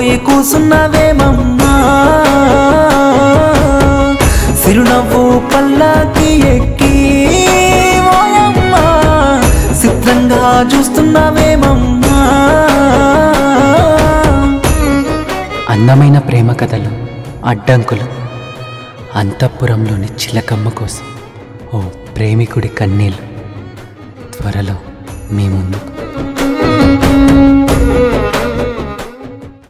కూసున్నవేమమ్మా సిరునవ్వు పల్లాకి ఎక్కి ఓయమ్మా చిత్రంగా చూస్తున్నావేమమ్మా అందమైన ప్రేమ కథలు అడ్డంకులు అంతఃపురంలోని చిలకమ్మ కోసం ఓ ప్రేమికుడి కన్నీళ్ళు త్వరలో మీ ముందుకు